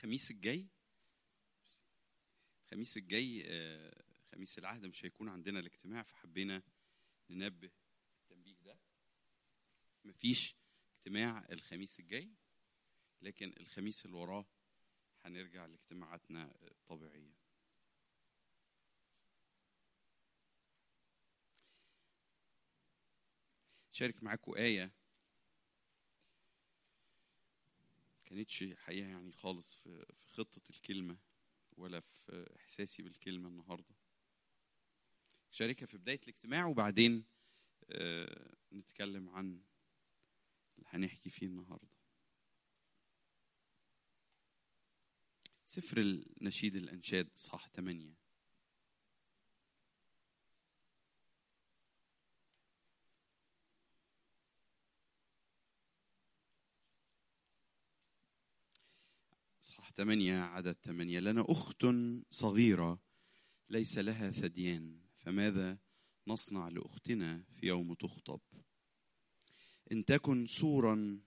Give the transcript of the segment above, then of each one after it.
الخميس الجاي الخميس الجاي آه، خميس العهد مش هيكون عندنا الاجتماع فحبينا ننبه التنبيه ده مفيش اجتماع الخميس الجاي لكن الخميس اللي وراه هنرجع لاجتماعاتنا الطبيعيه شارك معاكم آية كانتش حقيقة يعني خالص في في خطة الكلمة ولا في إحساسي بالكلمة النهاردة شاركها في بداية الاجتماع وبعدين آه، نتكلم عن اللي هنحكي فيه النهاردة سفر النشيد الأنشاد صح 8 اصحاح 8 عدد 8 لنا اخت صغيره ليس لها ثديان فماذا نصنع لاختنا في يوم تخطب ان تكن سورا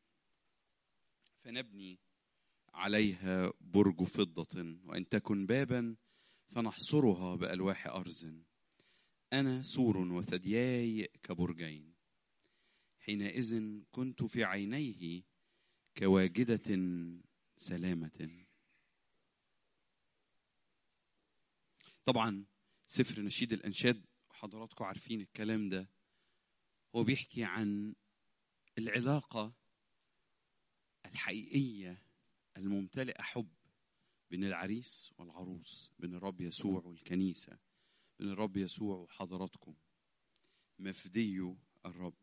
فنبني عليها برج فضه وان تكن بابا فنحصرها بالواح ارز انا سور وثدياي كبرجين حينئذ كنت في عينيه كواجده سلامة طبعا سفر نشيد الأنشاد حضراتكم عارفين الكلام ده هو بيحكي عن العلاقة الحقيقية الممتلئة حب بين العريس والعروس بين الرب يسوع والكنيسة بين الرب يسوع وحضراتكم مفدي الرب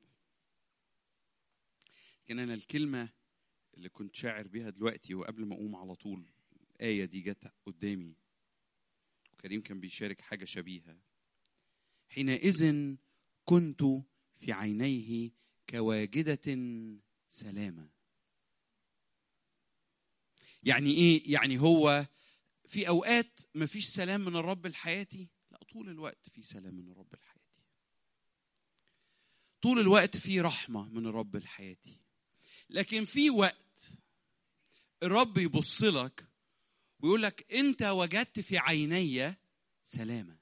لكن أنا الكلمة اللي كنت شاعر بيها دلوقتي وقبل ما اقوم على طول الآية دي جت قدامي وكريم كان بيشارك حاجة شبيهة حينئذ كنت في عينيه كواجدة سلامة يعني ايه يعني هو في اوقات ما فيش سلام من الرب لحياتي لا طول الوقت في سلام من الرب لحياتي طول الوقت في رحمة من الرب لحياتي لكن في وقت الرب يبص لك ويقول لك انت وجدت في عيني سلامه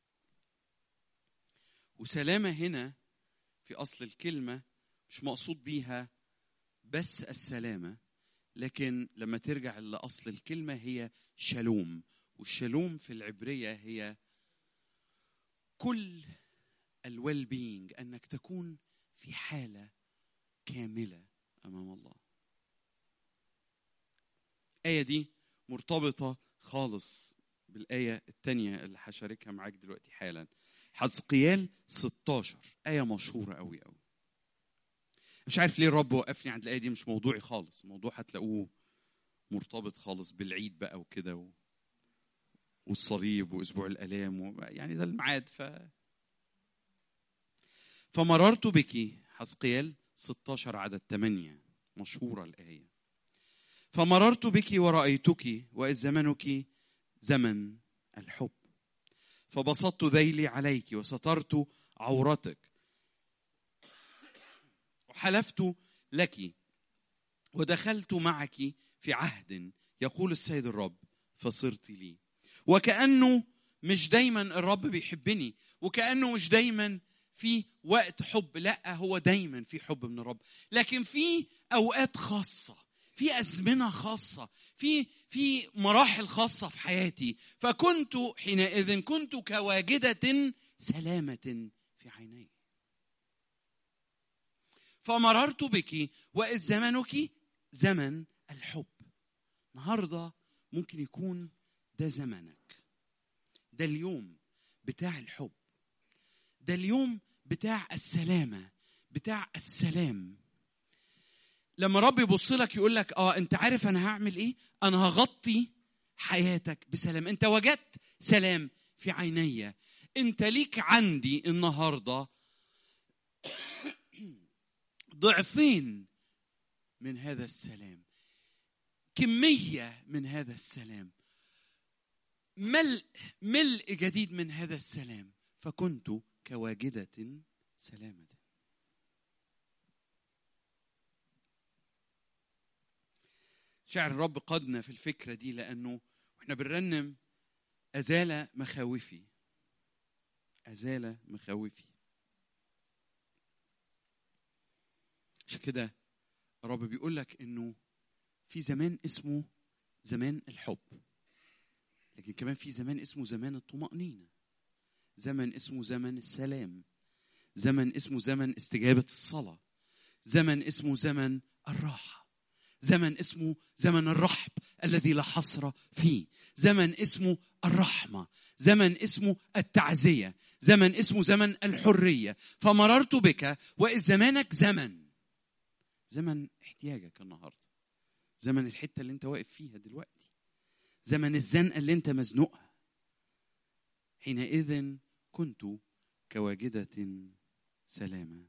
وسلامه هنا في اصل الكلمه مش مقصود بيها بس السلامه لكن لما ترجع لاصل الكلمه هي شالوم والشالوم في العبريه هي كل الويل بينج انك تكون في حاله كامله امام الله الآية دي مرتبطة خالص بالآية التانية اللي هشاركها معاك دلوقتي حالا حزقيال 16 آية مشهورة قوي قوي مش عارف ليه الرب وقفني عند الآية دي مش موضوعي خالص موضوع هتلاقوه مرتبط خالص بالعيد بقى وكده و... والصليب وأسبوع الآلام و... يعني ده الميعاد ف فمررت بك حزقيال 16 عدد 8 مشهورة الآية فمررت بك ورأيتك وإذ زمنك زمن الحب فبسطت ذيلي عليك وسترت عورتك وحلفت لك ودخلت معك في عهد يقول السيد الرب فصرت لي وكأنه مش دايما الرب بيحبني وكأنه مش دايما في وقت حب لا هو دايما في حب من الرب لكن في اوقات خاصه في ازمنه خاصه في في مراحل خاصه في حياتي فكنت حينئذ كنت كواجده سلامه في عيني فمررت بك واذ زمنك زمن الحب النهارده ممكن يكون ده زمنك ده اليوم بتاع الحب ده اليوم بتاع السلامه بتاع السلام لما رب يبص لك يقول لك اه انت عارف انا هعمل ايه انا هغطي حياتك بسلام انت وجدت سلام في عيني انت ليك عندي النهارده ضعفين من هذا السلام كميه من هذا السلام ملء ملء جديد من هذا السلام فكنت كواجده سلامه شعر الرب قادنا في الفكره دي لانه واحنا بنرنم ازال مخاوفي ازال مخاوفي عشان كده الرب بيقول لك انه في زمان اسمه زمان الحب لكن كمان في زمان اسمه زمان الطمأنينة زمن اسمه زمن السلام زمن اسمه زمن استجابة الصلاة زمن اسمه زمن الراحة زمن اسمه زمن الرحب الذي لا حصر فيه زمن اسمه الرحمة زمن اسمه التعزية زمن اسمه زمن الحرية فمررت بك وإذ زمانك زمن زمن احتياجك النهاردة زمن الحتة اللي انت واقف فيها دلوقتي زمن الزنقة اللي انت مزنوقها حينئذ كنت كواجدة سلامة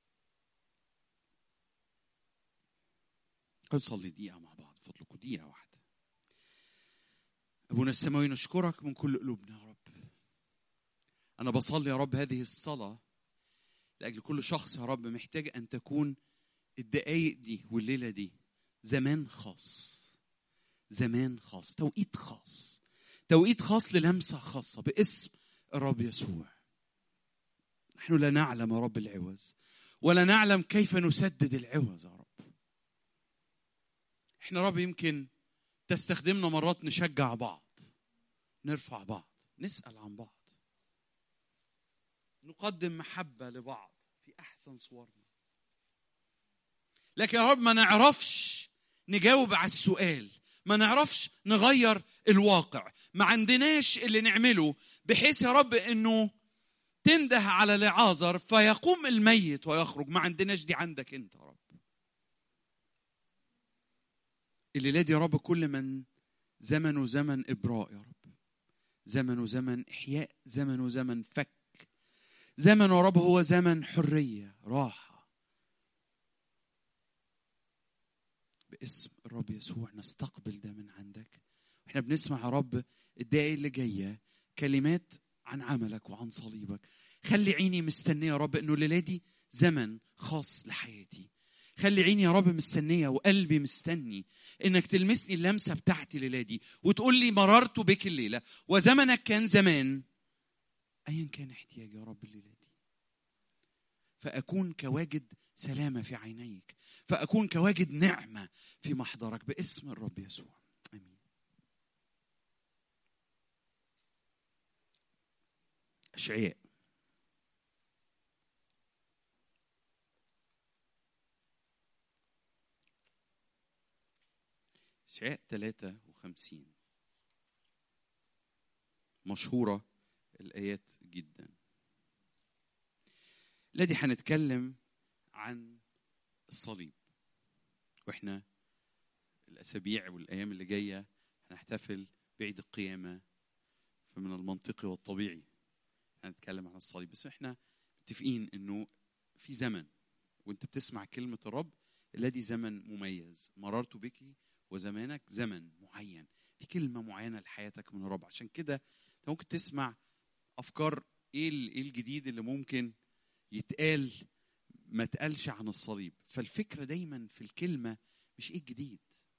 نصلي دقيقة مع بعض فضلكم دقيقة واحدة أبونا السماوي نشكرك من كل قلوبنا يا رب أنا بصلي يا رب هذه الصلاة لأجل كل شخص يا رب محتاج أن تكون الدقايق دي والليلة دي زمان خاص زمان خاص توقيت خاص توقيت خاص للمسة خاصة باسم الرب يسوع نحن لا نعلم يا رب العوز ولا نعلم كيف نسدد العوز يا رب احنا رب يمكن تستخدمنا مرات نشجع بعض نرفع بعض نسأل عن بعض نقدم محبة لبعض في أحسن صورنا لكن يا رب ما نعرفش نجاوب على السؤال ما نعرفش نغير الواقع ما عندناش اللي نعمله بحيث يا رب انه تنده على لعازر فيقوم الميت ويخرج ما عندناش دي عندك انت يا رب الليلة دي يا رب كل من زمنه زمن إبراء يا رب زمنه زمن إحياء زمنه زمن فك زمن يا رب هو زمن حرية راحة باسم الرب يسوع نستقبل ده من عندك احنا بنسمع يا رب الدقايق اللي جاية كلمات عن عملك وعن صليبك خلي عيني مستنية يا رب انه الليلة دي زمن خاص لحياتي خلي عيني يا رب مستنيه وقلبي مستني انك تلمسني اللمسه بتاعتي الليله دي وتقول لي مررت بك الليله وزمنك كان زمان ايا كان احتياجي يا رب الليله دي فاكون كواجد سلامه في عينيك فاكون كواجد نعمه في محضرك باسم الرب يسوع امين اشعياء إشعاء 53 مشهورة الآيات جدا الذي هنتكلم عن الصليب واحنا الأسابيع والأيام اللي جاية هنحتفل بعيد القيامة فمن المنطقي والطبيعي هنتكلم عن الصليب بس احنا متفقين انه في زمن وانت بتسمع كلمة الرب الذي زمن مميز مررت بك وزمانك زمن معين في كلمه معينه لحياتك من الرب عشان كده انت ممكن تسمع افكار ايه ايه الجديد اللي ممكن يتقال ما اتقالش عن الصليب فالفكره دايما في الكلمه مش ايه الجديد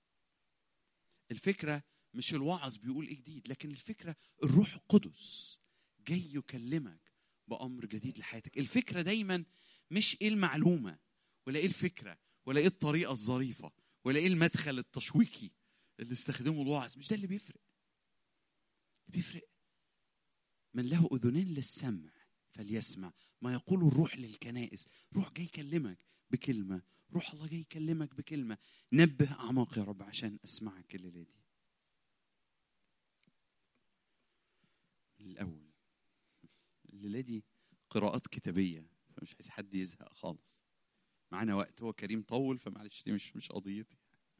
الفكره مش الوعظ بيقول ايه جديد لكن الفكره الروح القدس جاي يكلمك بامر جديد لحياتك الفكره دايما مش ايه المعلومه ولا ايه الفكره ولا ايه الطريقه الظريفه ولا ايه المدخل التشويقي اللي استخدمه الواعظ مش ده اللي بيفرق بيفرق من له اذنين للسمع فليسمع ما يقوله الروح للكنائس روح جاي يكلمك بكلمه روح الله جاي يكلمك بكلمه نبه اعماق يا رب عشان اسمعك الليله دي من الاول الليله دي قراءات كتابيه فمش عايز حد يزهق خالص معانا وقت هو كريم طول فمعلش دي مش مش قضيتي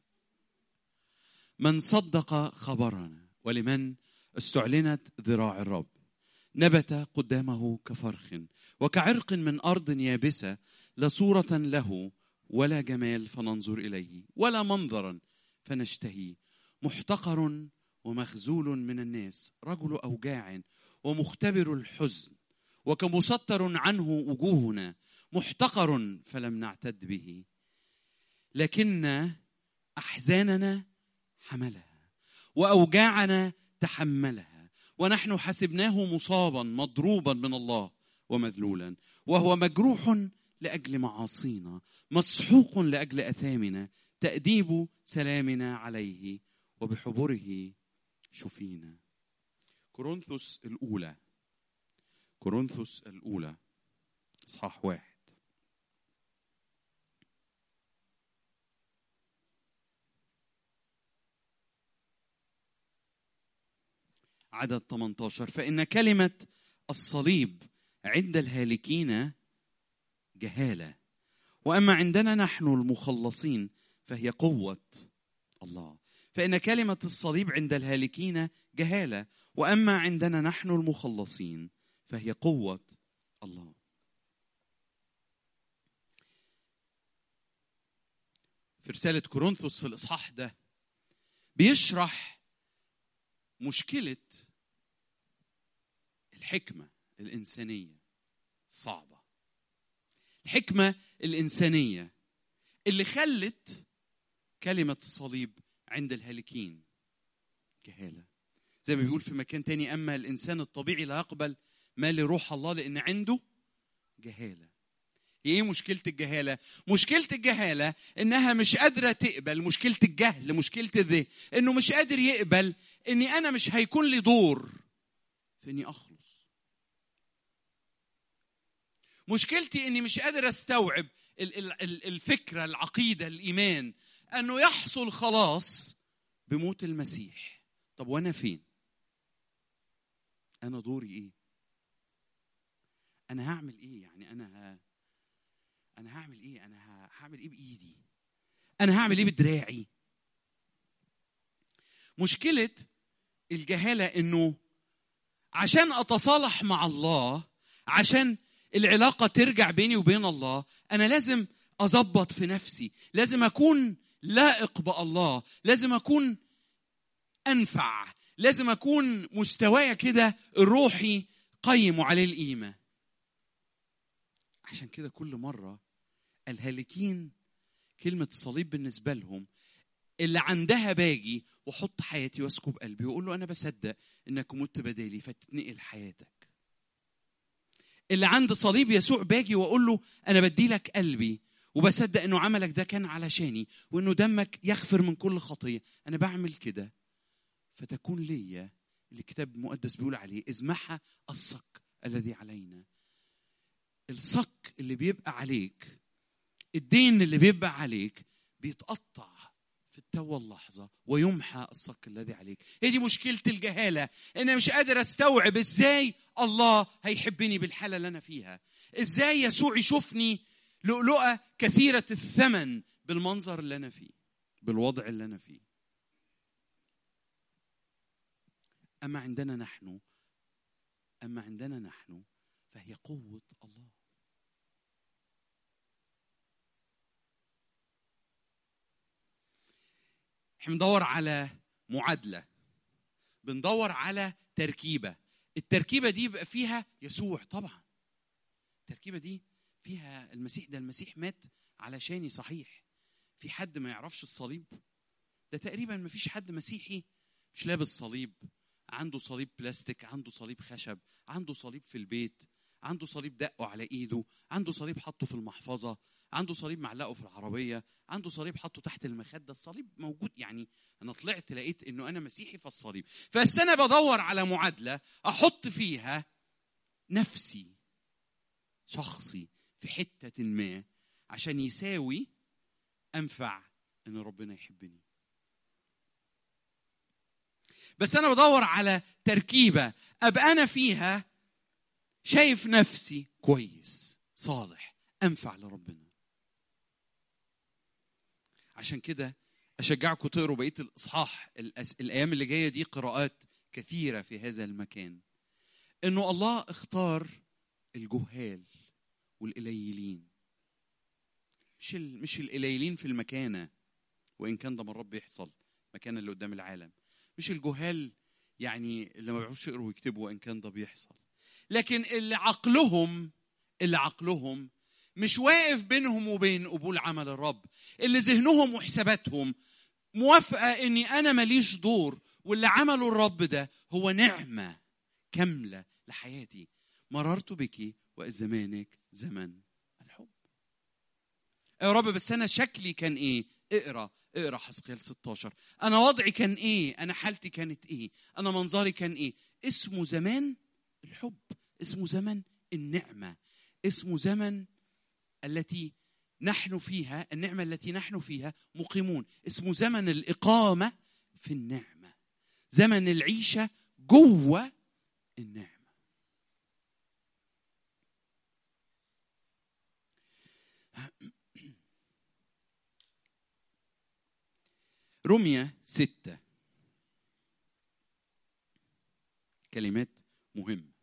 من صدق خبرنا ولمن استعلنت ذراع الرب نبت قدامه كفرخ وكعرق من ارض يابسه لا صوره له ولا جمال فننظر اليه ولا منظرا فنشتهي محتقر ومخزول من الناس رجل اوجاع ومختبر الحزن وكمسطر عنه وجوهنا محتقر فلم نعتد به لكن احزاننا حملها واوجاعنا تحملها ونحن حسبناه مصابا مضروبا من الله ومذلولا وهو مجروح لاجل معاصينا مسحوق لاجل اثامنا تاديب سلامنا عليه وبحبره شفينا كورنثوس الاولى كورنثوس الاولى اصحاح واحد عدد 18 فإن كلمة الصليب عند الهالكين جهالة وأما عندنا نحن المخلصين فهي قوة الله فإن كلمة الصليب عند الهالكين جهالة وأما عندنا نحن المخلصين فهي قوة الله في رسالة كورنثوس في الإصحاح ده بيشرح مشكلة الحكمة الإنسانية الصعبة الحكمة الإنسانية اللي خلت كلمة الصليب عند الهالكين جهالة زي ما بيقول في مكان تاني أما الإنسان الطبيعي لا يقبل ما لروح الله لأن عنده جهالة هي ايه مشكلة الجهالة؟ مشكلة الجهالة انها مش قادرة تقبل مشكلة الجهل مشكلة الذهن انه مش قادر يقبل اني انا مش هيكون لي دور في اني اخلص. مشكلتي اني مش قادر استوعب الفكرة العقيدة الايمان انه يحصل خلاص بموت المسيح. طب وانا فين؟ انا دوري ايه؟ انا هعمل ايه؟ يعني انا ها انا هعمل ايه انا هعمل ايه بايدي انا هعمل ايه بدراعي مشكله الجهاله انه عشان اتصالح مع الله عشان العلاقه ترجع بيني وبين الله انا لازم اظبط في نفسي لازم اكون لائق بالله لازم اكون انفع لازم اكون مستوايا كده الروحي قيم عليه القيمه عشان كده كل مرة الهالكين كلمة الصليب بالنسبة لهم اللي عندها باجي واحط حياتي واسكب قلبي واقول له انا بصدق انك مت بدالي فتتنقل حياتك اللي عند صليب يسوع باجي واقول له انا بدي لك قلبي وبصدق انه عملك ده كان علشاني وانه دمك يغفر من كل خطيه انا بعمل كده فتكون ليا اللي الكتاب المقدس بيقول عليه ازمحها الصك الذي علينا الصك اللي بيبقى عليك الدين اللي بيبقى عليك بيتقطع في التو اللحظة ويمحى الصك الذي عليك هي دي مشكلة الجهالة أنا مش قادر أستوعب إزاي الله هيحبني بالحالة اللي أنا فيها إزاي يسوع يشوفني لؤلؤة كثيرة الثمن بالمنظر اللي أنا فيه بالوضع اللي أنا فيه أما عندنا نحن أما عندنا نحن فهي قوة الله احنا بندور على معادلة بندور على تركيبة التركيبة دي بقى فيها يسوع طبعا التركيبة دي فيها المسيح ده المسيح مات علشاني صحيح في حد ما يعرفش الصليب ده تقريبا ما فيش حد مسيحي مش لابس صليب عنده صليب بلاستيك عنده صليب خشب عنده صليب في البيت عنده صليب دقه على ايده عنده صليب حطه في المحفظه عنده صليب معلقه في العربيه عنده صليب حطه تحت المخده الصليب موجود يعني انا طلعت لقيت انه انا مسيحي فالصليب بس انا بدور على معادله احط فيها نفسي شخصي في حته ما عشان يساوي انفع ان ربنا يحبني بس انا بدور على تركيبه ابقى انا فيها شايف نفسي كويس صالح انفع لربنا عشان كده اشجعكم تقروا بقيه الاصحاح الأس... الايام اللي جايه دي قراءات كثيره في هذا المكان انه الله اختار الجهال والقليلين مش ال... مش القليلين في المكانه وان كان ده مرات بيحصل المكانه اللي قدام العالم مش الجهال يعني اللي ما بيعرفوش يقروا ويكتبوا وان كان ده بيحصل لكن اللي عقلهم اللي عقلهم مش واقف بينهم وبين قبول عمل الرب اللي ذهنهم وحساباتهم موافقه اني انا ماليش دور واللي عمله الرب ده هو نعمه كامله لحياتي مررت بك واذ زمانك زمن الحب يا رب بس انا شكلي كان ايه اقرا اقرا حسقيال 16 انا وضعي كان ايه انا حالتي كانت ايه انا منظري كان ايه اسمه زمان الحب اسمه زمن النعمه اسمه زمن التي نحن فيها النعمه التي نحن فيها مقيمون اسمه زمن الاقامه في النعمه زمن العيشه جوه النعمه رمية ستة كلمات مهمة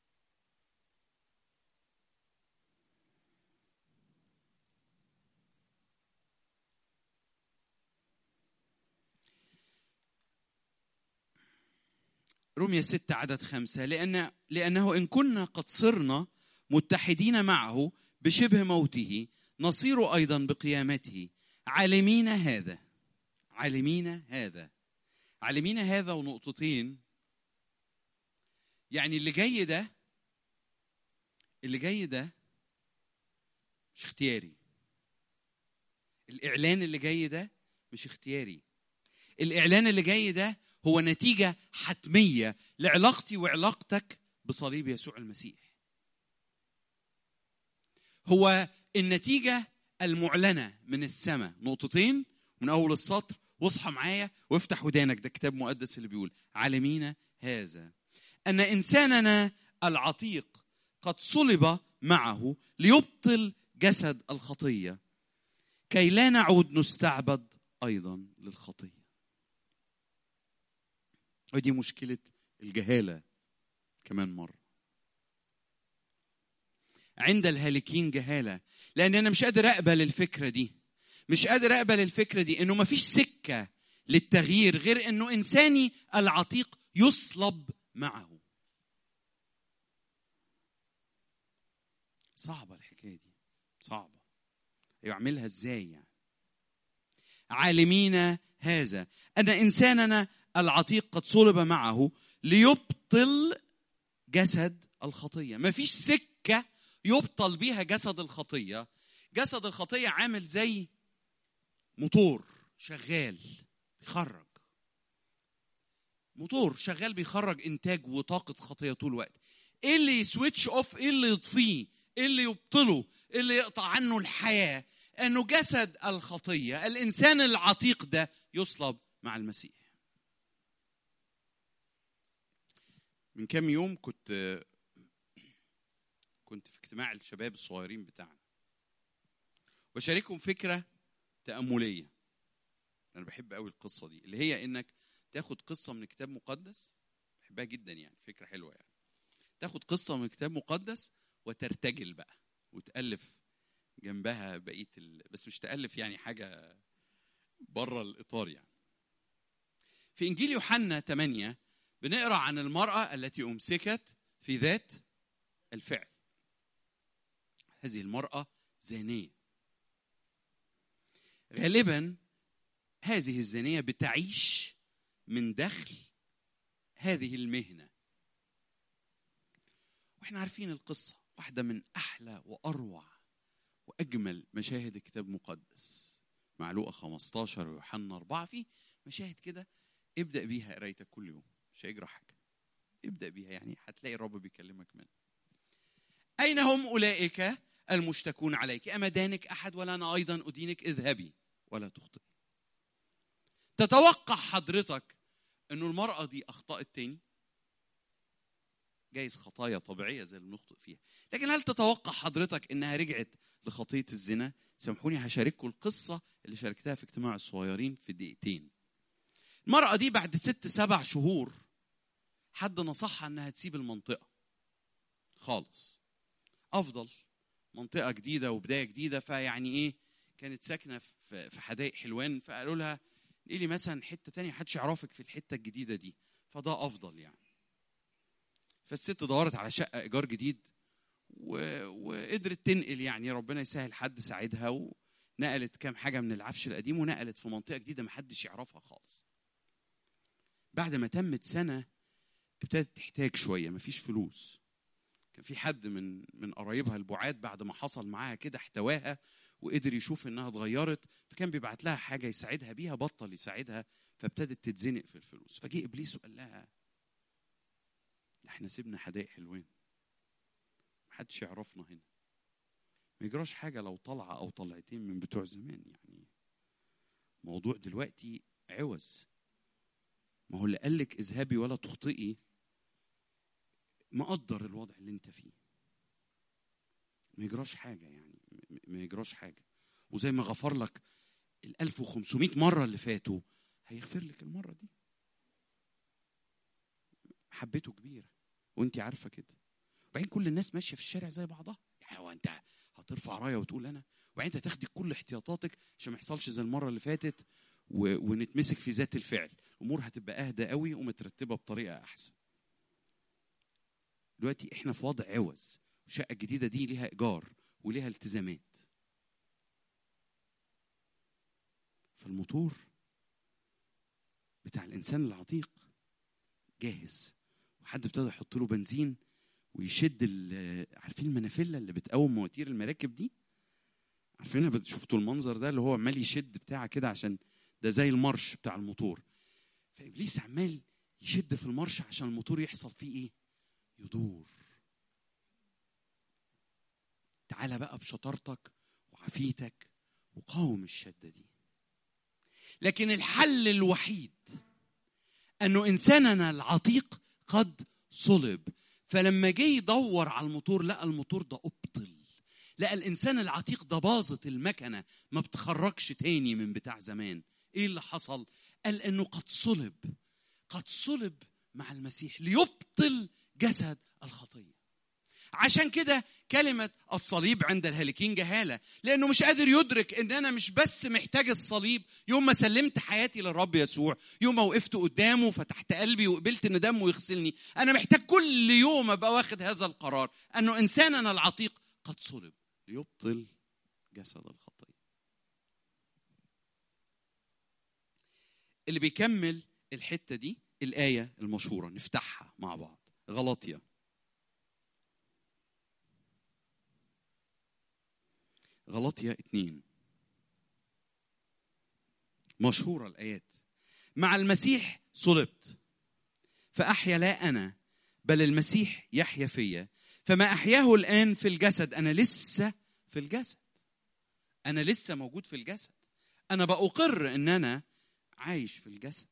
رمية ستة عدد خمسة لأن لأنه إن كنا قد صرنا متحدين معه بشبه موته نصير أيضا بقيامته عالمين هذا عالمين هذا عالمين هذا ونقطتين يعني اللي جاي ده اللي جاي ده مش اختياري الاعلان اللي جاي ده مش اختياري الاعلان اللي جاي ده هو نتيجه حتميه لعلاقتي وعلاقتك بصليب يسوع المسيح هو النتيجه المعلنه من السماء نقطتين من اول السطر واصحى معايا وافتح ودانك ده كتاب مقدس اللي بيقول عالمين هذا ان انساننا العتيق قد صلب معه ليبطل جسد الخطيه كي لا نعود نستعبد ايضا للخطيه ودي مشكله الجهاله كمان مره عند الهالكين جهاله لان انا مش قادر اقبل الفكره دي مش قادر اقبل الفكره دي انه مفيش سكه للتغيير غير انه انساني العتيق يصلب معه صعبه الحكايه دي صعبه يعملها ازاي يعني عالمين هذا ان انساننا العتيق قد صلب معه ليبطل جسد الخطيه مفيش سكه يبطل بيها جسد الخطيه جسد الخطيه عامل زي موتور شغال بيخرج موتور شغال بيخرج انتاج وطاقه خطيه طول الوقت ايه اللي يسويتش اوف ايه اللي يطفيه ايه اللي يبطله ايه اللي يقطع عنه الحياه انه جسد الخطيه الانسان العتيق ده يصلب مع المسيح من كام يوم كنت كنت في اجتماع الشباب الصغيرين بتاعنا وشاركهم فكره تأملية أنا بحب قوي القصة دي اللي هي إنك تاخد قصة من كتاب مقدس بحبها جدا يعني فكرة حلوة يعني تاخد قصة من كتاب مقدس وترتجل بقى وتألف جنبها بقية ال... بس مش تألف يعني حاجة بره الإطار يعني في إنجيل يوحنا 8 بنقرأ عن المرأة التي أمسكت في ذات الفعل هذه المرأة زانية غالبا هذه الزانيه بتعيش من دخل هذه المهنه واحنا عارفين القصه واحده من احلى واروع واجمل مشاهد الكتاب المقدس مع لوقا 15 ويوحنا 4 في مشاهد كده ابدا بيها قرايتك كل يوم مش هيجرى حاجه ابدا بيها يعني هتلاقي الرب بيكلمك منها اين هم اولئك المشتكون عليك اما دانك احد ولا انا ايضا ادينك اذهبي ولا تخطئي تتوقع حضرتك انه المرأة دي اخطأت تاني جايز خطايا طبيعية زي اللي بنخطئ فيها لكن هل تتوقع حضرتك انها رجعت لخطية الزنا سامحوني هشارككم القصة اللي شاركتها في اجتماع الصغيرين في دقيقتين المرأة دي بعد ست سبع شهور حد نصحها انها تسيب المنطقة خالص افضل منطقة جديدة وبداية جديدة فيعني ايه كانت ساكنه في في حدائق حلوان فقالوا لها لي مثلا حته تانية محدش يعرفك في الحته الجديده دي فده افضل يعني فالست دورت على شقه ايجار جديد و... وقدرت تنقل يعني ربنا يسهل حد ساعدها نقلت كام حاجه من العفش القديم ونقلت في منطقه جديده محدش يعرفها خالص بعد ما تمت سنه ابتدت تحتاج شويه مفيش فلوس كان في حد من من قرايبها البعاد بعد ما حصل معاها كده احتواها وقدر يشوف انها اتغيرت فكان بيبعت لها حاجه يساعدها بيها بطل يساعدها فابتدت تتزنق في الفلوس فجه ابليس وقال لها ده احنا سيبنا حدائق حلوين محدش يعرفنا هنا ما يجراش حاجه لو طلعه او طلعتين من بتوع زمان يعني موضوع دلوقتي عوز ما هو اللي قال لك اذهبي ولا تخطئي مقدر الوضع اللي انت فيه ما يجراش حاجه يعني م- ما يجراش حاجه وزي ما غفر لك ال 1500 مره اللي فاتوا هيغفر لك المره دي محبته كبيره وانت عارفه كده وبعدين كل الناس ماشيه في الشارع زي بعضها يعني هو انت هترفع رايه وتقول انا وبعدين انت تاخدي كل احتياطاتك عشان ما يحصلش زي المره اللي فاتت و... ونتمسك في ذات الفعل الامور هتبقى اهدى قوي ومترتبه بطريقه احسن دلوقتي احنا في وضع عوز الشقه الجديده دي ليها ايجار وليها التزامات فالموتور بتاع الانسان العتيق جاهز وحد ابتدى يحط له بنزين ويشد ال- عارفين المنافله اللي بتقوم مواتير المراكب دي عارفينها بت- شفتوا المنظر ده اللي هو عمال يشد بتاع كده عشان ده زي المارش بتاع الموتور فابليس عمال يشد في المارش عشان الموتور يحصل فيه ايه يدور تعالى بقى بشطارتك وعافيتك وقاوم الشده دي لكن الحل الوحيد انه انساننا العتيق قد صلب فلما جه يدور على الموتور لقى الموتور ده ابطل لقى الانسان العتيق ده باظت المكنه ما بتخرجش تاني من بتاع زمان ايه اللي حصل قال انه قد صلب قد صلب مع المسيح ليبطل جسد الخطيه عشان كده كلمة الصليب عند الهالكين جهالة لأنه مش قادر يدرك إن أنا مش بس محتاج الصليب يوم ما سلمت حياتي للرب يسوع يوم ما وقفت قدامه وفتحت قلبي وقبلت إن دمه يغسلني أنا محتاج كل يوم أبقى واخد هذا القرار أنه إنساننا العتيق قد صلب ليبطل جسد الخطية اللي بيكمل الحتة دي الآية المشهورة نفتحها مع بعض غلطية غلطية اتنين مشهورة الآيات مع المسيح صلبت فأحيا لا أنا بل المسيح يحيا فيا فما أحياه الآن في الجسد أنا لسه في الجسد أنا لسه موجود في الجسد أنا بأقر إن أنا عايش في الجسد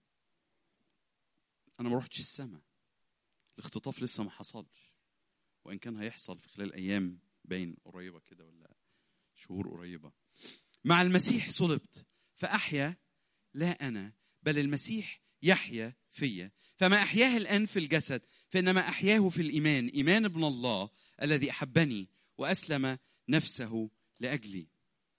أنا ما رحتش السماء الاختطاف لسه ما حصلش وإن كان هيحصل في خلال أيام باين قريبة كده ولا شهور قريبة مع المسيح صلبت فأحيا لا أنا بل المسيح يحيا فيا فما أحياه الآن في الجسد فإنما أحياه في الإيمان إيمان ابن الله الذي أحبني وأسلم نفسه لأجلي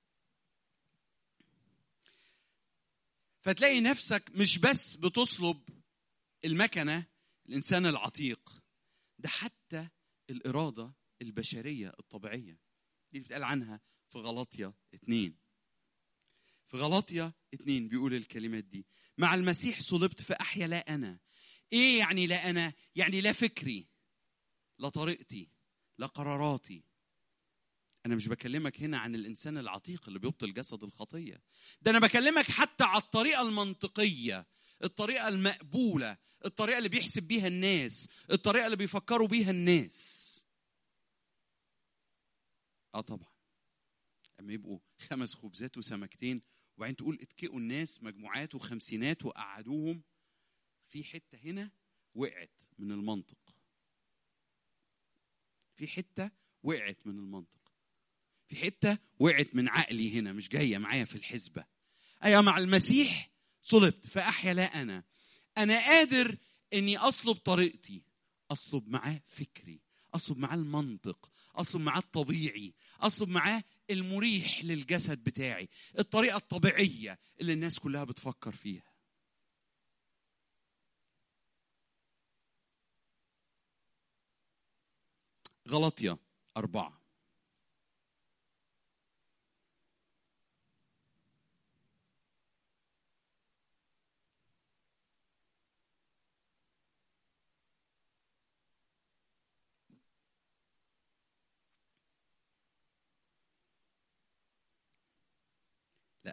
فتلاقي نفسك مش بس بتصلب المكنة الإنسان العتيق ده حتى الإرادة البشرية الطبيعية دي بيتقال عنها في غلطية اتنين في غلطية اتنين بيقول الكلمات دي مع المسيح صلبت فأحيا لا أنا إيه يعني لا أنا يعني لا فكري لا طريقتي لا قراراتي أنا مش بكلمك هنا عن الإنسان العتيق اللي بيبطل جسد الخطية ده أنا بكلمك حتى على الطريقة المنطقية الطريقة المقبولة الطريقة اللي بيحسب بيها الناس الطريقة اللي بيفكروا بيها الناس اه طبعا اما يبقوا خمس خبزات وسمكتين وبعدين تقول اتكئوا الناس مجموعات وخمسينات وقعدوهم في حته هنا وقعت من المنطق في حته وقعت من المنطق في حته وقعت من عقلي هنا مش جايه معايا في الحسبه ايوه مع المسيح صلبت فاحيا لا انا انا قادر اني اصلب طريقتي اصلب معاه فكري اصلب معاه المنطق اصلب معاه الطبيعي اصلب معاه المريح للجسد بتاعي الطريقه الطبيعيه اللي الناس كلها بتفكر فيها غلطية أربعة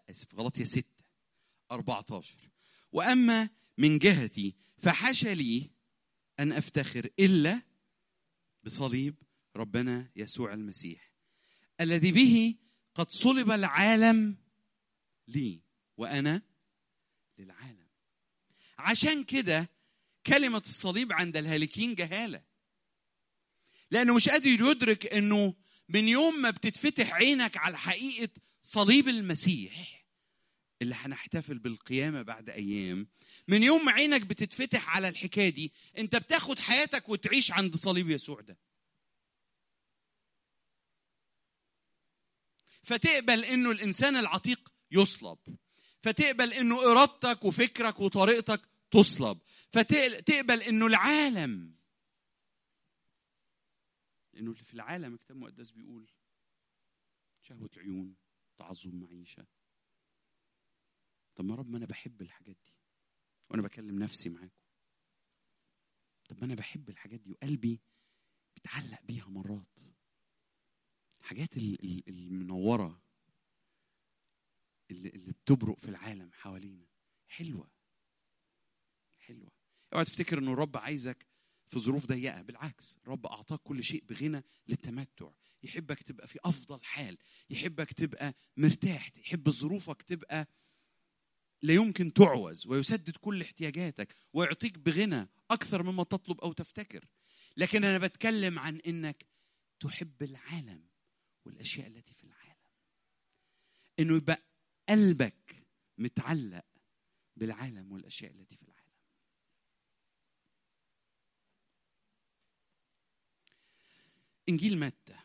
لا اسف غلطية ستة 14 واما من جهتي فحاشا لي ان افتخر الا بصليب ربنا يسوع المسيح الذي به قد صلب العالم لي وانا للعالم عشان كده كلمة الصليب عند الهالكين جهالة لأنه مش قادر يدرك أنه من يوم ما بتتفتح عينك على حقيقة صليب المسيح اللي هنحتفل بالقيامة بعد أيام من يوم ما عينك بتتفتح على الحكاية دي أنت بتاخد حياتك وتعيش عند صليب يسوع ده فتقبل أنه الإنسان العتيق يصلب فتقبل أنه إرادتك وفكرك وطريقتك تصلب فتقبل أنه العالم لأنه اللي في العالم الكتاب المقدس بيقول شهوة عيون تعظم معيشة طب ما رب ما أنا بحب الحاجات دي وأنا بكلم نفسي معاكم طب ما أنا بحب الحاجات دي وقلبي بيتعلق بيها مرات الحاجات ال- ال- المنورة اللي, اللي بتبرق في العالم حوالينا حلوة حلوة اوعى تفتكر انه الرب عايزك في ظروف ضيقة بالعكس الرب أعطاك كل شيء بغنى للتمتع يحبك تبقى في أفضل حال يحبك تبقى مرتاح يحب ظروفك تبقى لا يمكن تعوز ويسدد كل احتياجاتك ويعطيك بغنى أكثر مما تطلب أو تفتكر لكن أنا بتكلم عن إنك تحب العالم والأشياء التي في العالم إنه يبقى قلبك متعلق بالعالم والأشياء التي في العالم انجيل متى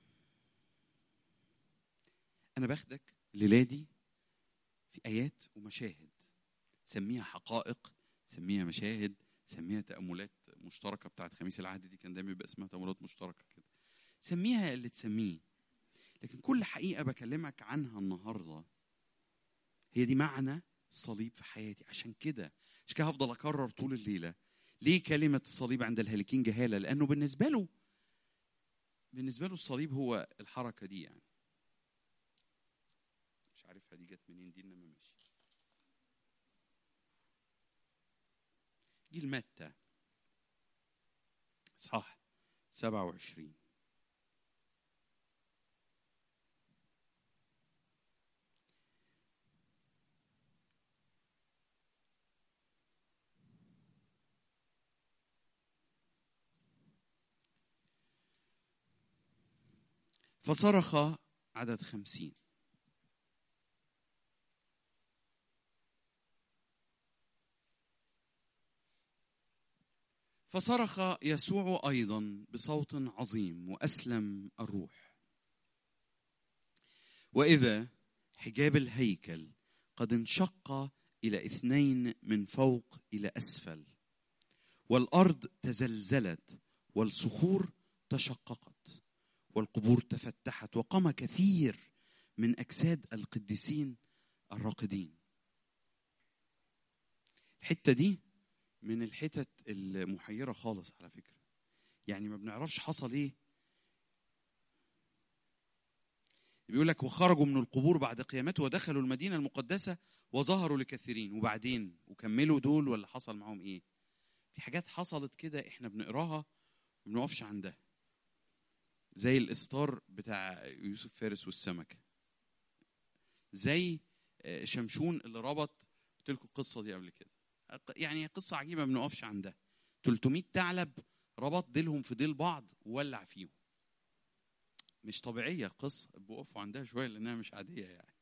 انا باخدك ليلادي في ايات ومشاهد سميها حقائق سميها مشاهد سميها تاملات مشتركه بتاعت خميس العهد دي كان دايما بيبقى اسمها تاملات مشتركه كده سميها اللي تسميه لكن كل حقيقه بكلمك عنها النهارده هي دي معنى الصليب في حياتي عشان كده عشان كده هفضل اكرر طول الليله ليه كلمه الصليب عند الهالكين جهاله لانه بالنسبه له بالنسبه له الصليب هو الحركه دي يعني مش عارفها دي جت منين دي انما ماشي جيل متى اصحاح 27 فصرخ عدد خمسين فصرخ يسوع ايضا بصوت عظيم واسلم الروح واذا حجاب الهيكل قد انشق الى اثنين من فوق الى اسفل والارض تزلزلت والصخور تشققت والقبور تفتحت وقام كثير من اجساد القديسين الراقدين الحته دي من الحتت المحيره خالص على فكره يعني ما بنعرفش حصل ايه بيقول لك وخرجوا من القبور بعد قيامته ودخلوا المدينه المقدسه وظهروا لكثيرين وبعدين وكملوا دول ولا حصل معاهم ايه في حاجات حصلت كده احنا بنقراها ما بنقفش عندها زي الاستار بتاع يوسف فارس والسمكه زي شمشون اللي ربط قلت لكم القصه دي قبل كده يعني قصه عجيبه ما بنقفش عندها 300 ثعلب ربط ديلهم في ديل بعض وولع فيهم مش طبيعيه القصه بوقفوا عندها شويه لانها مش عاديه يعني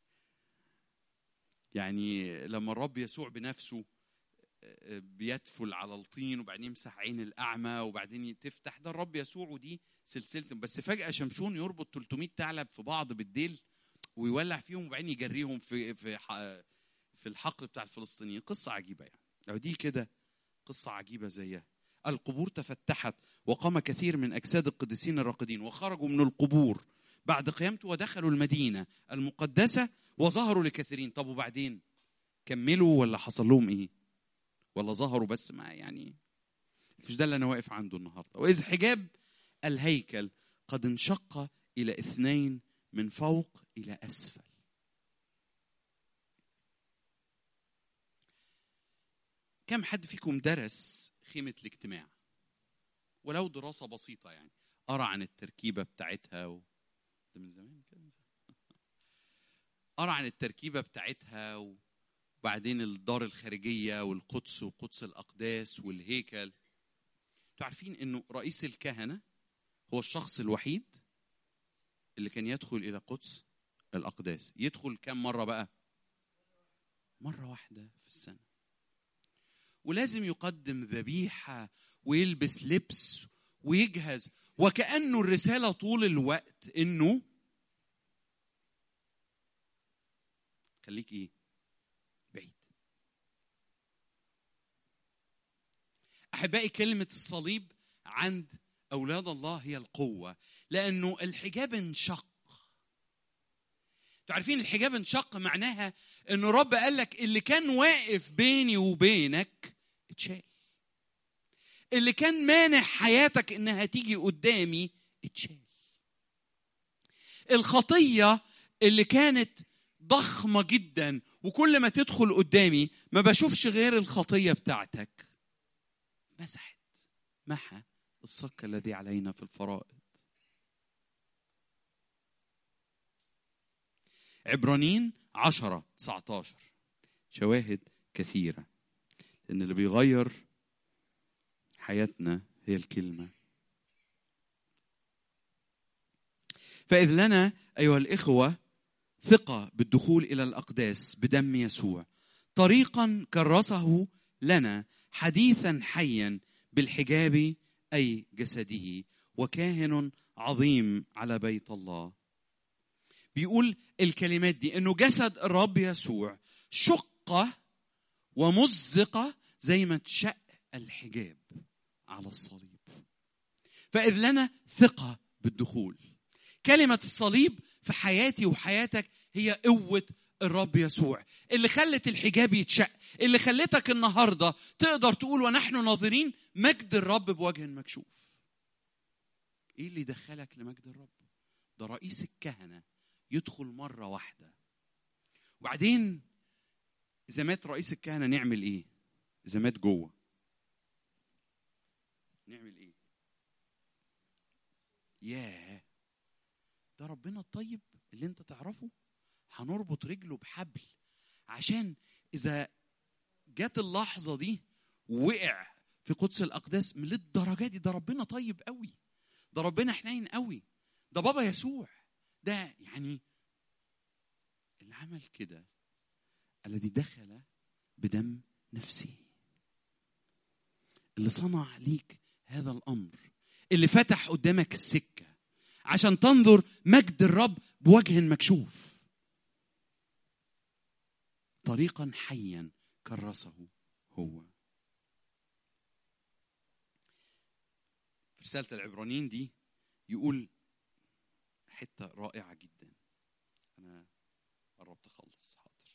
يعني لما الرب يسوع بنفسه بيدفل على الطين وبعدين يمسح عين الاعمى وبعدين تفتح ده الرب يسوع ودي سلسله بس فجاه شمشون يربط 300 ثعلب في بعض بالديل ويولع فيهم وبعدين يجريهم في في في الحقل بتاع الفلسطينيين قصه عجيبه يعني لو دي كده قصه عجيبه زيها القبور تفتحت وقام كثير من اجساد القديسين الراقدين وخرجوا من القبور بعد قيامته ودخلوا المدينه المقدسه وظهروا لكثيرين طب وبعدين كملوا ولا حصل لهم ايه ولا ظهروا بس ما يعني مش ده اللي انا واقف عنده النهارده واذ حجاب الهيكل قد انشق الى اثنين من فوق الى اسفل كم حد فيكم درس خيمة الاجتماع ولو دراسة بسيطة يعني قرا عن التركيبة بتاعتها و... ده من زمان كده قرا عن التركيبة بتاعتها وبعدين الدار الخارجية والقدس وقدس الأقداس والهيكل انتوا عارفين انه رئيس الكهنة هو الشخص الوحيد اللي كان يدخل إلى قدس الأقداس يدخل كم مرة بقى مرة واحدة في السنة ولازم يقدم ذبيحة ويلبس لبس ويجهز وكأنه الرسالة طول الوقت إنه خليك إيه؟ بعيد. أحبائي كلمة الصليب عند أولاد الله هي القوة لأنه الحجاب انشق انتوا عارفين الحجاب انشق معناها انه رب قال لك اللي كان واقف بيني وبينك اتشال اللي كان مانع حياتك انها تيجي قدامي اتشال الخطيه اللي كانت ضخمه جدا وكل ما تدخل قدامي ما بشوفش غير الخطيه بتاعتك مسحت محى الصك الذي علينا في الفرائض عبرانيين 10 19 شواهد كثيرة لأن اللي بيغير حياتنا هي الكلمة فإذ لنا أيها الإخوة ثقة بالدخول إلى الأقداس بدم يسوع طريقا كرسه لنا حديثا حيا بالحجاب أي جسده وكاهن عظيم على بيت الله بيقول الكلمات دي انه جسد الرب يسوع شق ومزق زي ما اتشق الحجاب على الصليب فاذ لنا ثقه بالدخول كلمه الصليب في حياتي وحياتك هي قوه الرب يسوع اللي خلت الحجاب يتشق اللي خلتك النهارده تقدر تقول ونحن ناظرين مجد الرب بوجه مكشوف ايه اللي دخلك لمجد الرب ده رئيس الكهنه يدخل مرة واحدة وبعدين إذا مات رئيس الكهنة نعمل إيه؟ إذا مات جوه نعمل إيه؟ ياه ده ربنا الطيب اللي أنت تعرفه هنربط رجله بحبل عشان إذا جت اللحظة دي ووقع في قدس الأقداس من للدرجة دي ده ربنا طيب قوي ده ربنا حنين قوي ده بابا يسوع ده يعني اللي عمل كده الذي دخل بدم نفسه اللي صنع ليك هذا الامر اللي فتح قدامك السكه عشان تنظر مجد الرب بوجه مكشوف طريقا حيا كرسه هو في رساله العبرانيين دي يقول حته رائعه جدا انا قربت اخلص حاضر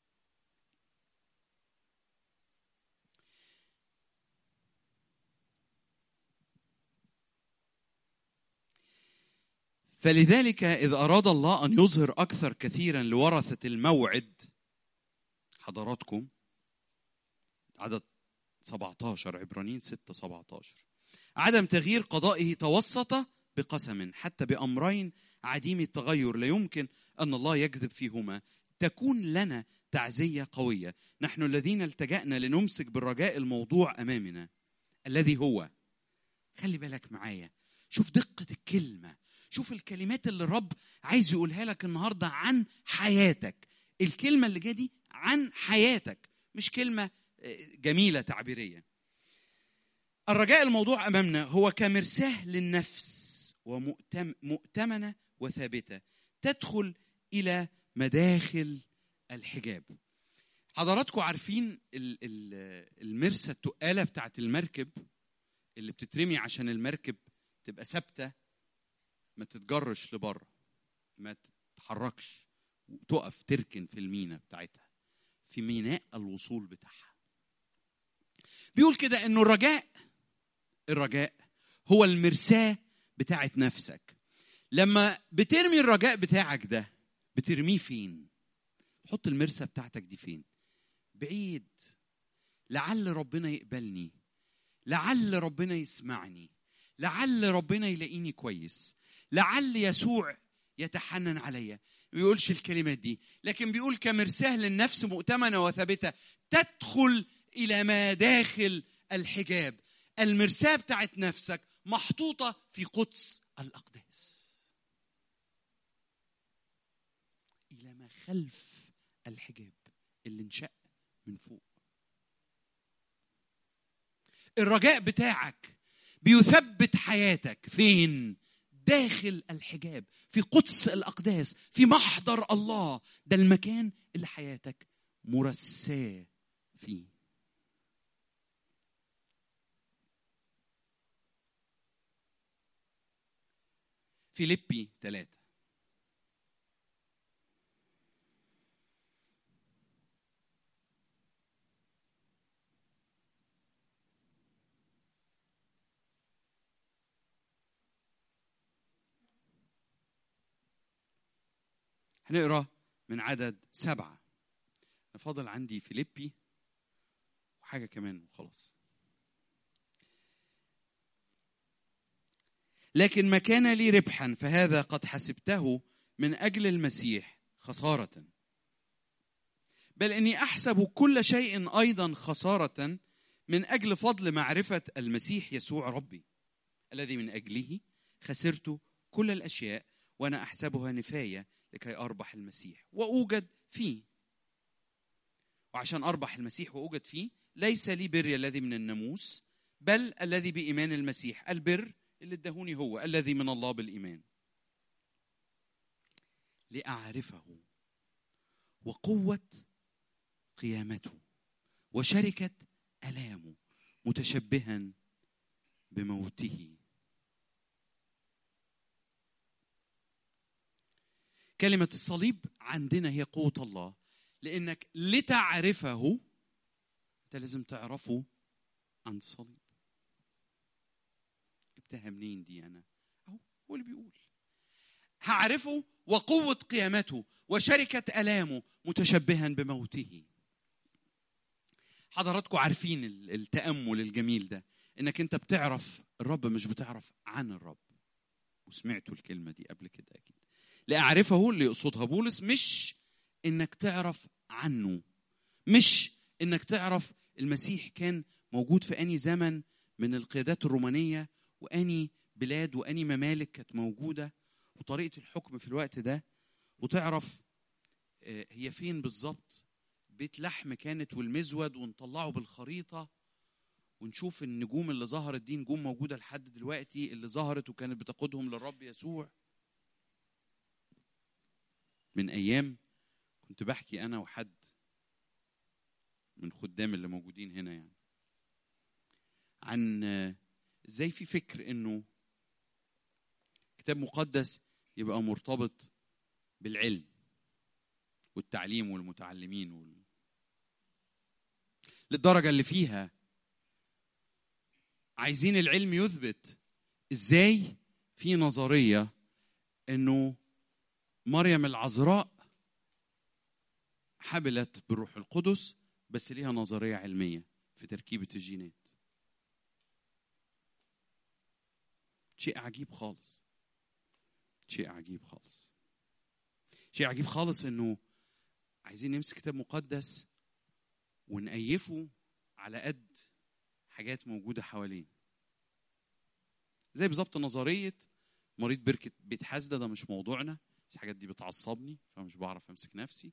فلذلك إذ أراد الله أن يظهر أكثر كثيرا لورثة الموعد حضراتكم عدد 17 عبرانيين 6 17 عدم تغيير قضائه توسط بقسم حتى بأمرين عديم التغير لا يمكن أن الله يكذب فيهما تكون لنا تعزية قوية نحن الذين التجأنا لنمسك بالرجاء الموضوع أمامنا الذي هو خلي بالك معايا شوف دقة الكلمة شوف الكلمات اللي الرب عايز يقولها لك النهاردة عن حياتك الكلمة اللي جاية دي عن حياتك مش كلمة جميلة تعبيرية الرجاء الموضوع أمامنا هو كمرساه للنفس ومؤتمنة وثابتة تدخل إلى مداخل الحجاب حضراتكم عارفين المرسى التقالة بتاعت المركب اللي بتترمي عشان المركب تبقى ثابتة ما تتجرش لبره ما تتحركش وتقف تركن في المينا بتاعتها في ميناء الوصول بتاعها بيقول كده انه الرجاء الرجاء هو المرساه بتاعت نفسك لما بترمي الرجاء بتاعك ده بترميه فين حط المرسى بتاعتك دي فين بعيد لعل ربنا يقبلني لعل ربنا يسمعني لعل ربنا يلاقيني كويس لعل يسوع يتحنن عليا ما بيقولش الكلمات دي لكن بيقول كمرساه للنفس مؤتمنه وثابته تدخل الى ما داخل الحجاب المرساه بتاعت نفسك محطوطه في قدس الاقداس الى ما خلف الحجاب اللي انشق من فوق الرجاء بتاعك بيثبت حياتك فين داخل الحجاب في قدس الاقداس في محضر الله ده المكان اللي حياتك مرساه فيه فيليبي ثلاثة هنقرا من عدد سبعة أنا فاضل عندي فيليبي وحاجة كمان وخلاص لكن ما كان لي ربحا فهذا قد حسبته من أجل المسيح خسارة بل إني أحسب كل شيء أيضا خسارة من أجل فضل معرفة المسيح يسوع ربي الذي من أجله خسرت كل الأشياء وأنا أحسبها نفاية لكي أربح المسيح وأوجد فيه وعشان أربح المسيح وأوجد فيه ليس لي بري الذي من الناموس بل الذي بإيمان المسيح البر اللي ادهوني هو الذي من الله بالإيمان لأعرفه وقوة قيامته وشركة ألامه متشبها بموته كلمة الصليب عندنا هي قوة الله لأنك لتعرفه أنت لازم تعرفه عن الصليب جبتها منين دي أنا أهو هو اللي بيقول هعرفه وقوة قيامته وشركة ألامه متشبها بموته حضراتكم عارفين التأمل الجميل ده انك انت بتعرف الرب مش بتعرف عن الرب وسمعتوا الكلمة دي قبل كده أكيد لأعرفه اللي يقصدها بولس مش انك تعرف عنه مش انك تعرف المسيح كان موجود في اني زمن من القيادات الرومانيه واني بلاد واني ممالك كانت موجوده وطريقه الحكم في الوقت ده وتعرف هي فين بالظبط بيت لحم كانت والمزود ونطلعه بالخريطه ونشوف النجوم اللي ظهرت دي نجوم موجوده لحد دلوقتي اللي ظهرت وكانت بتقودهم للرب يسوع من ايام كنت بحكي انا وحد من خدام اللي موجودين هنا يعني عن ازاي في فكر انه كتاب مقدس يبقى مرتبط بالعلم والتعليم والمتعلمين وال... للدرجة اللي فيها عايزين العلم يثبت ازاي في نظرية انه مريم العذراء حبلت بالروح القدس بس ليها نظريه علميه في تركيبه الجينات شيء عجيب خالص شيء عجيب خالص شيء عجيب خالص انه عايزين نمسك كتاب مقدس ونقيفه على قد حاجات موجوده حوالين زي بالظبط نظريه مريض بركه بيت حاسده ده مش موضوعنا بس الحاجات دي بتعصبني فمش بعرف امسك نفسي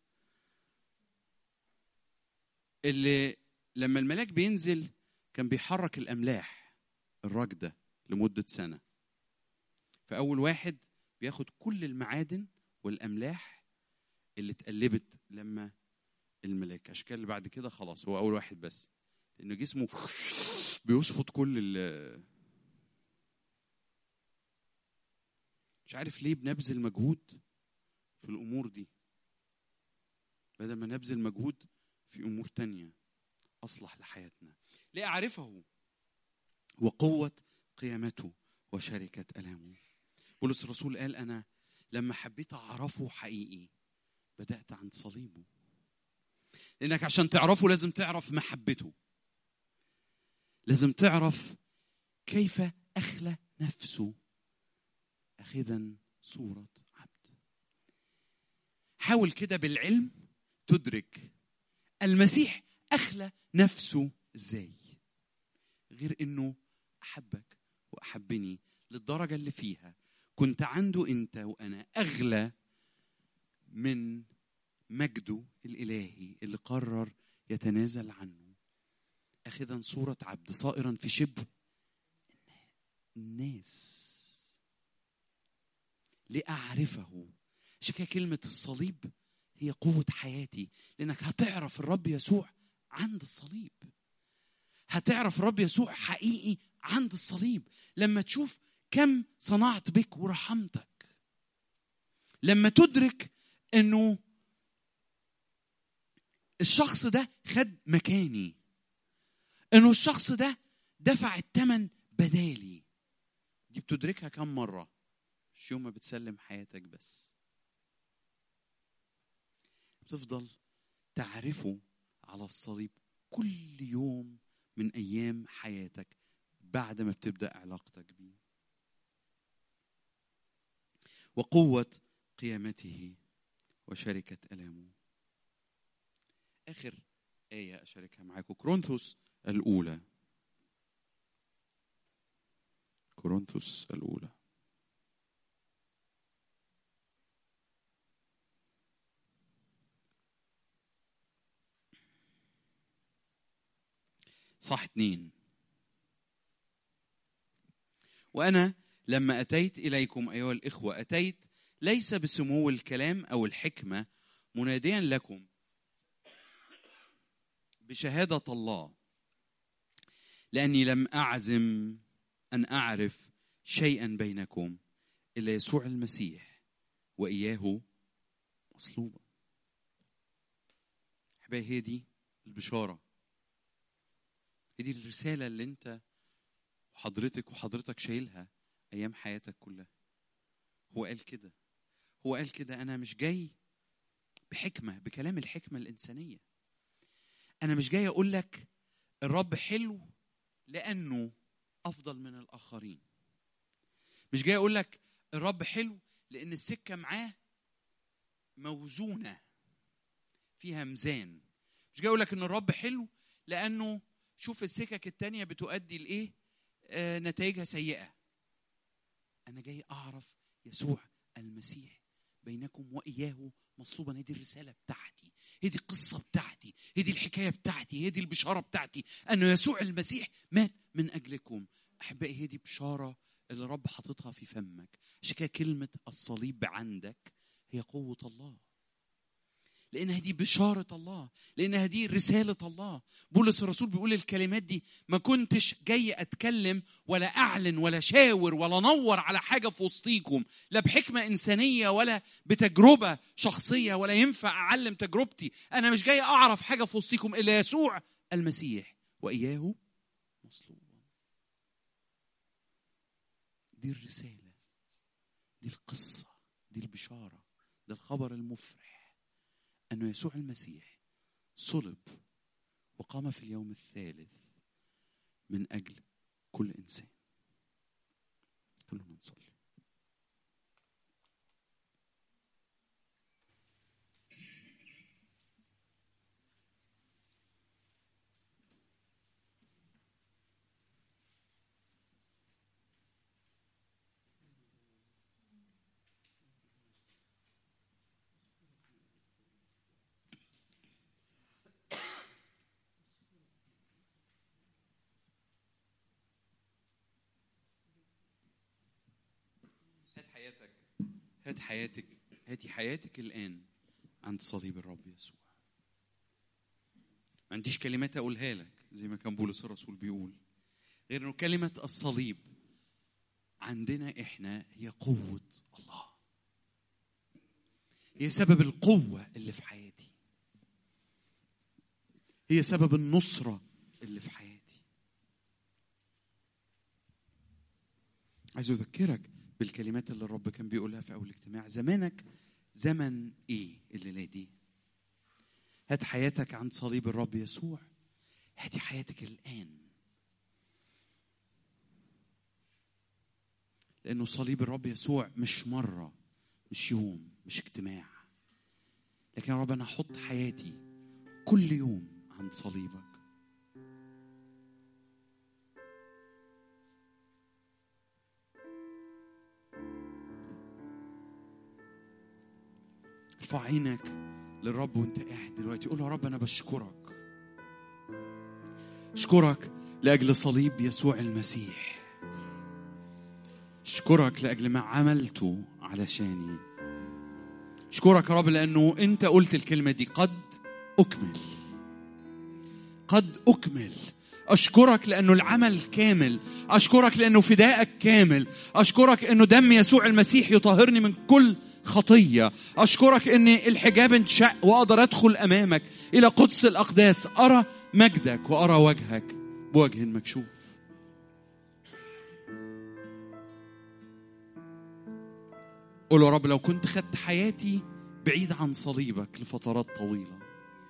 اللي لما الملاك بينزل كان بيحرك الاملاح الراكده لمده سنه فاول واحد بياخد كل المعادن والاملاح اللي اتقلبت لما الملاك اشكال اللي بعد كده خلاص هو اول واحد بس لانه جسمه بيشفط كل ال مش عارف ليه بنبذل مجهود في الامور دي بدل ما نبذل مجهود في امور تانية اصلح لحياتنا لاعرفه وقوه قيامته وشركه الامه بولس الرسول قال انا لما حبيت اعرفه حقيقي بدات عند صليبه لانك عشان تعرفه لازم تعرف محبته لازم تعرف كيف اخلى نفسه اخذا صوره عبد حاول كده بالعلم تدرك المسيح اخلى نفسه ازاي غير انه احبك واحبني للدرجه اللي فيها كنت عنده انت وانا اغلى من مجده الالهي اللي قرر يتنازل عنه اخذا صوره عبد صائرا في شبه الناس لاعرفه عشان كده كلمه الصليب هي قوه حياتي لانك هتعرف الرب يسوع عند الصليب هتعرف الرب يسوع حقيقي عند الصليب لما تشوف كم صنعت بك ورحمتك لما تدرك انه الشخص ده خد مكاني انه الشخص ده دفع الثمن بدالي دي بتدركها كم مره مش يوم ما بتسلم حياتك بس بتفضل تعرفه على الصليب كل يوم من ايام حياتك بعد ما بتبدا علاقتك بيه وقوه قيامته وشركه الامه اخر ايه اشاركها معاكم كورنثوس الاولى كورنثوس الاولى صح اتنين وأنا لما أتيت إليكم أيها الإخوة أتيت ليس بسمو الكلام أو الحكمة مناديا لكم بشهادة الله لأني لم أعزم أن أعرف شيئا بينكم إلا يسوع المسيح وإياه مصلوبا أحبائي هي دي البشارة هي دي الرسالة اللي أنت وحضرتك وحضرتك شايلها أيام حياتك كلها هو قال كده هو قال كده أنا مش جاي بحكمة بكلام الحكمة الإنسانية أنا مش جاي أقول لك الرب حلو لأنه أفضل من الآخرين مش جاي أقول لك الرب حلو لأن السكة معاه موزونة فيها ميزان مش جاي أقول لك إن الرب حلو لأنه شوف السكك التانية بتؤدي لإيه آه نتائجها سيئة أنا جاي أعرف يسوع المسيح بينكم وإياه مصلوبا هي دي الرسالة بتاعتي هي دي القصة بتاعتي هي دي الحكاية بتاعتي هي دي البشارة بتاعتي أنه يسوع المسيح مات من أجلكم أحبائي هي دي بشارة اللي رب حاططها في فمك عشان كده كلمة الصليب عندك هي قوة الله لانها دي بشاره الله لانها دي رساله الله بولس الرسول بيقول الكلمات دي ما كنتش جاي اتكلم ولا اعلن ولا شاور ولا نور على حاجه في وسطيكم لا بحكمه انسانيه ولا بتجربه شخصيه ولا ينفع اعلم تجربتي انا مش جاي اعرف حاجه في وسطيكم الا يسوع المسيح واياه مصلوبا دي الرساله دي القصه دي البشاره ده الخبر المفرح أن يسوع المسيح صلب وقام في اليوم الثالث من أجل كل إنسان خلونا نصلي هات حياتك هات حياتك هاتي حياتك الآن عند صليب الرب يسوع ما عنديش كلمات أقولها لك زي ما كان بولس الرسول بيقول غير إنه كلمة الصليب عندنا إحنا هي قوة الله هي سبب القوة اللي في حياتي هي سبب النصرة اللي في حياتي عايز أذكرك بالكلمات اللي الرب كان بيقولها في أول اجتماع زمانك زمن إيه الليلة دي هات حياتك عند صليب الرب يسوع هاتي حياتك الآن لانه صليب الرب يسوع مش مره مش يوم مش اجتماع لكن يا رب انا احط حياتي كل يوم عند صليبك ارفع عينك للرب وانت قاعد دلوقتي قول له يا رب انا بشكرك اشكرك لاجل صليب يسوع المسيح اشكرك لاجل ما عملته علشاني اشكرك يا رب لانه انت قلت الكلمه دي قد اكمل قد اكمل اشكرك لانه العمل كامل اشكرك لانه فدائك كامل اشكرك انه دم يسوع المسيح يطهرني من كل خطيه اشكرك ان الحجاب انشق واقدر ادخل امامك الى قدس الاقداس ارى مجدك وارى وجهك بوجه مكشوف قول يا رب لو كنت خدت حياتي بعيد عن صليبك لفترات طويله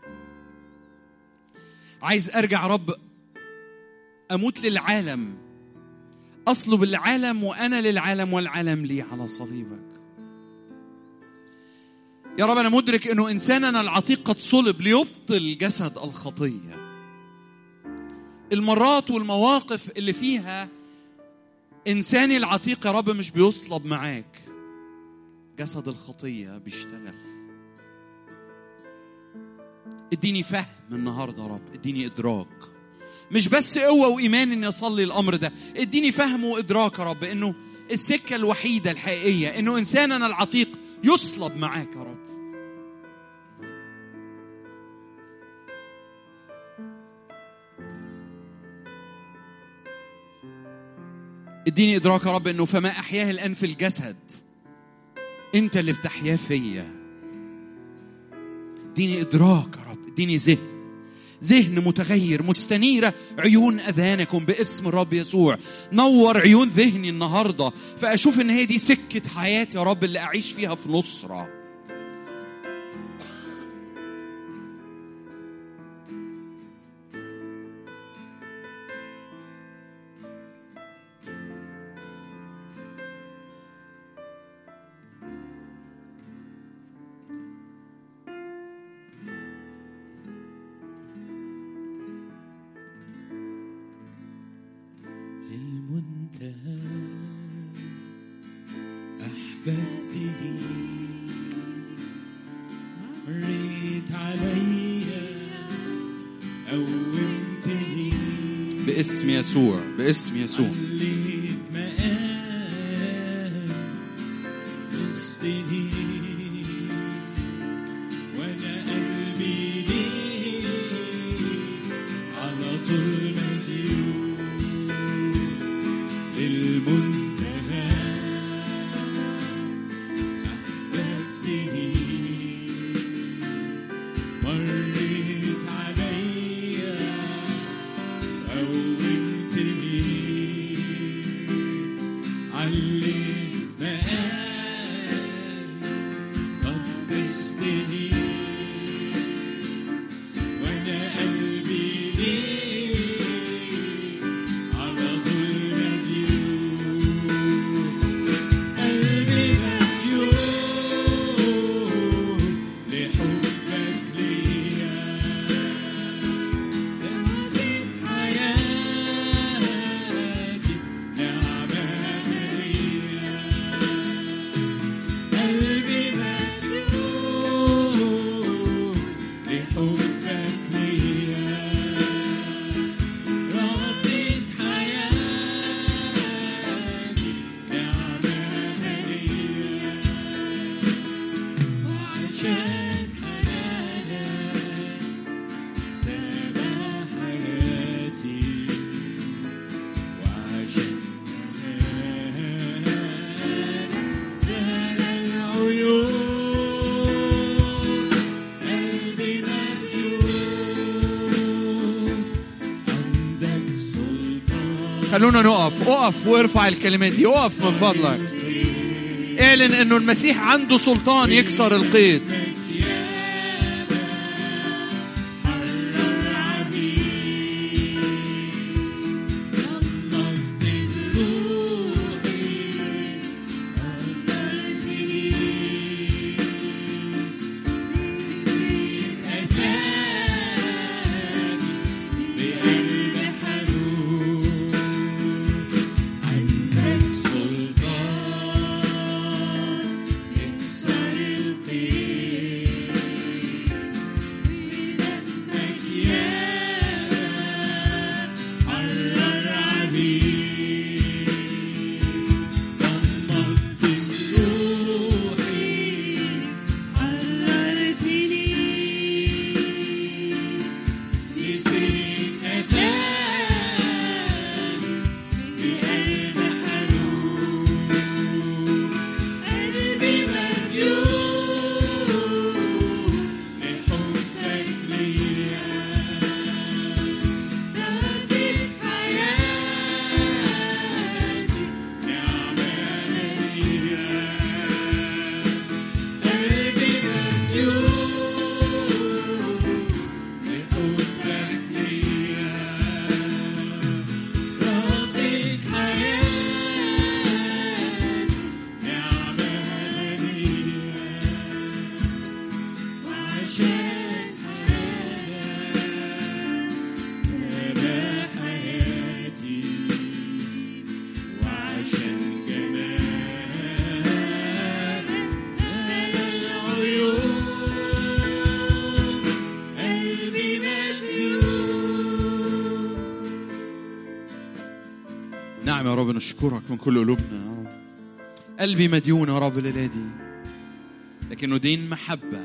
عايز ارجع يا رب اموت للعالم اصلب العالم وانا للعالم والعالم لي على صليبك يا رب انا مدرك انه انساننا العتيق قد صلب ليبطل جسد الخطيه المرات والمواقف اللي فيها انساني العتيق يا رب مش بيصلب معاك جسد الخطيه بيشتغل اديني فهم النهارده يا رب اديني ادراك مش بس قوه وايمان اني اصلي الامر ده اديني فهم وادراك يا رب انه السكه الوحيده الحقيقيه انه انساننا العتيق يصلب معاك يا رب اديني ادراك يا رب انه فما احياه الان في الجسد انت اللي بتحياه فيا اديني ادراك يا رب اديني ذهن ذهن متغير مستنيرة عيون أذهانكم باسم الرب يسوع نور عيون ذهني النهاردة فأشوف إن هي دي سكة حياتي يا رب اللي أعيش فيها في نصرة للمنتهى أحببتني مريت عليا قومتني باسم يسوع باسم يسوع عليت مقام وسطني وانا قلبي ليك على طول مديون للمنتهى أحببتني مريت عليا قومتني عليت مقام قدستني وانا قلبي ليك على طول مديون قلبي مديون لحبك ليا لمدة حياتي نعمة ليا قلبي مديون لحبك ليا ردت حياتي نعمة ليا وعشان حنانك سما حياتي وعشان حنانك جال العيون قلبي مديون عندك سلطان خلونا نقف اقف وارفع الكلمات دي اقف من فضلك اعلن انه المسيح عنده سلطان يكسر القيد حرر عبيد نضج روحي نعم يا رب نشكرك من كل قلوبنا يا رب قلبي مديون يا رب الليلة دي لكنه دين محبة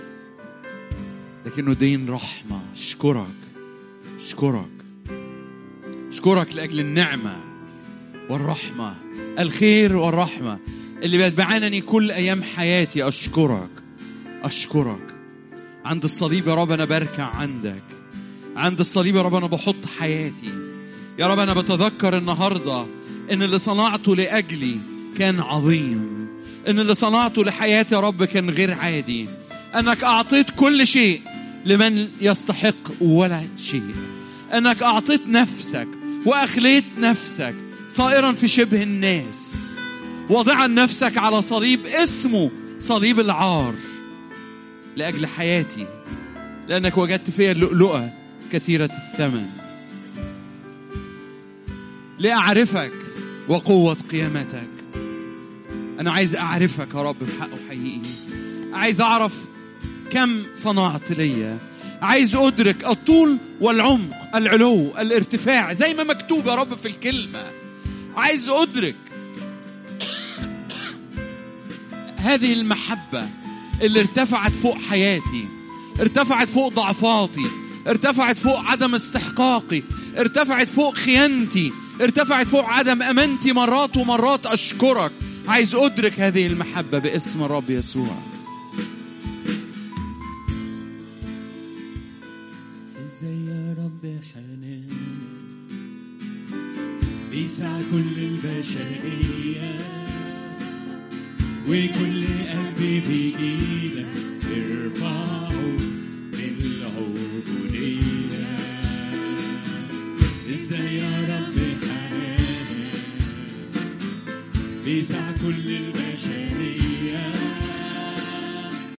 لكنه دين رحمة اشكرك اشكرك اشكرك لأجل النعمة والرحمة الخير والرحمة اللي بيتبعانني كل أيام حياتي أشكرك أشكرك عند الصليب يا رب أنا بركع عندك عند الصليب يا رب أنا بحط حياتي يا رب أنا بتذكر النهاردة إن اللي صنعته لأجلي كان عظيم إن اللي صنعته لحياتي يا رب كان غير عادي أنك أعطيت كل شيء لمن يستحق ولا شيء أنك أعطيت نفسك وأخليت نفسك صائرا في شبه الناس واضعا نفسك على صليب اسمه صليب العار لأجل حياتي لأنك وجدت فيها اللؤلؤة كثيرة الثمن لأعرفك وقوة قيامتك أنا عايز أعرفك يا رب بحقه حقيقي عايز أعرف كم صنعت ليا عايز أدرك الطول والعمق العلو الارتفاع زي ما مكتوب يا رب في الكلمة عايز أدرك هذه المحبة اللي ارتفعت فوق حياتي ارتفعت فوق ضعفاتي ارتفعت فوق عدم استحقاقي ارتفعت فوق خيانتي ارتفعت فوق عدم امانتي مرات ومرات اشكرك عايز ادرك هذه المحبه باسم الرب يسوع ازاي يا رب حنان بيسع كل البشرية وكل قلبي بيجيلك ارفعه للعبودية ازاي يا رب حنان بيسع كل البشرية